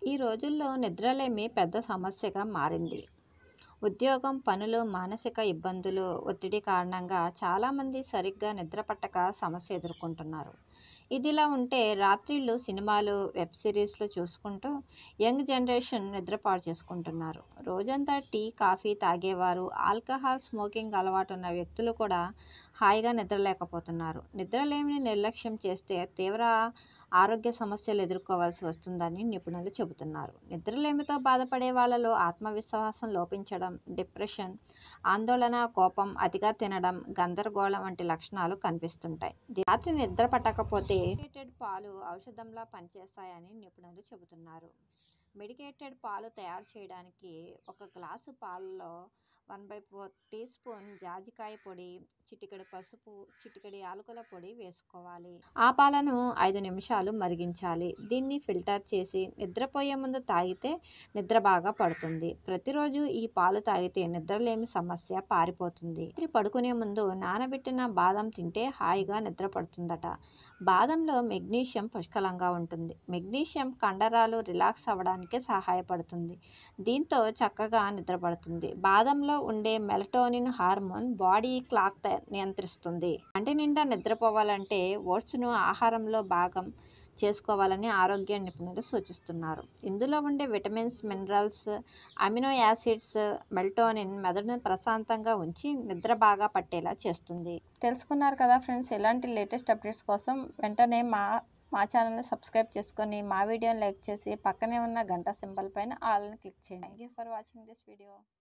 ఈ రోజుల్లో నిద్రలేమి పెద్ద సమస్యగా మారింది ఉద్యోగం పనులు మానసిక ఇబ్బందులు ఒత్తిడి కారణంగా చాలామంది సరిగ్గా నిద్ర పట్టక సమస్య ఎదుర్కొంటున్నారు ఇదిలా ఉంటే రాత్రిళ్ళు సినిమాలు వెబ్ సిరీస్లు చూసుకుంటూ యంగ్ జనరేషన్ నిద్ర పాడు చేసుకుంటున్నారు రోజంతా టీ కాఫీ తాగేవారు ఆల్కహాల్ స్మోకింగ్ అలవాటు ఉన్న వ్యక్తులు కూడా హాయిగా నిద్రలేకపోతున్నారు నిద్రలేమిని నిర్లక్ష్యం చేస్తే తీవ్ర ఆరోగ్య సమస్యలు ఎదుర్కోవాల్సి వస్తుందని నిపుణులు చెబుతున్నారు నిద్రలేమితో బాధపడే వాళ్ళలో ఆత్మవిశ్వాసం లోపించడం డిప్రెషన్ ఆందోళన కోపం అతిగా తినడం గందరగోళం వంటి లక్షణాలు కనిపిస్తుంటాయి రాత్రి నిద్ర పట్టకపోతే మెడికేటెడ్ పాలు ఔషధంలా పనిచేస్తాయని నిపుణులు చెబుతున్నారు మెడికేటెడ్ పాలు తయారు చేయడానికి ఒక గ్లాసు పాలలో one by four teaspoon జాజికాయ పొడి చిటికెడు పసుపు చిటికెడి యాలకుల పొడి వేసుకోవాలి ఆ పాలను ఐదు నిమిషాలు మరిగించాలి దీన్ని ఫిల్టర్ చేసి నిద్రపోయే ముందు తాగితే నిద్ర బాగా పడుతుంది ప్రతిరోజు ఈ పాలు తాగితే నిద్రలేమి సమస్య పారిపోతుంది రాత్రి పడుకునే ముందు నానబెట్టిన బాదం తింటే హాయిగా నిద్ర పడుతుందట బాదంలో మెగ్నీషియం పుష్కలంగా ఉంటుంది మెగ్నీషియం కండరాలు రిలాక్స్ అవ్వడానికి సహాయపడుతుంది దీంతో చక్కగా నిద్రపడుతుంది బాదంలో ఉండే మెలటోనిన్ హార్మోన్ బాడీ క్లాక్ నియంత్రిస్తుంది కంటి నిండా నిద్రపోవాలంటే ఓట్స్ను ఆహారంలో భాగం చేసుకోవాలని ఆరోగ్య నిపుణులు సూచిస్తున్నారు ఇందులో ఉండే vitamins minerals amino acids melatonin మెదడును ప్రశాంతంగా ఉంచి నిద్ర బాగా పట్టేలా చేస్తుంది తెలుసుకున్నారు కదా ఫ్రెండ్స్ ఇలాంటి లేటెస్ట్ అప్డేట్స్ కోసం వెంటనే మా మా ఛానల్ని సబ్స్క్రైబ్ చేసుకొని మా వీడియోని లైక్ చేసి పక్కనే ఉన్న గంట సింబల్ పైన ఆల్ని క్లిక్ చేయండి thank you for watching this video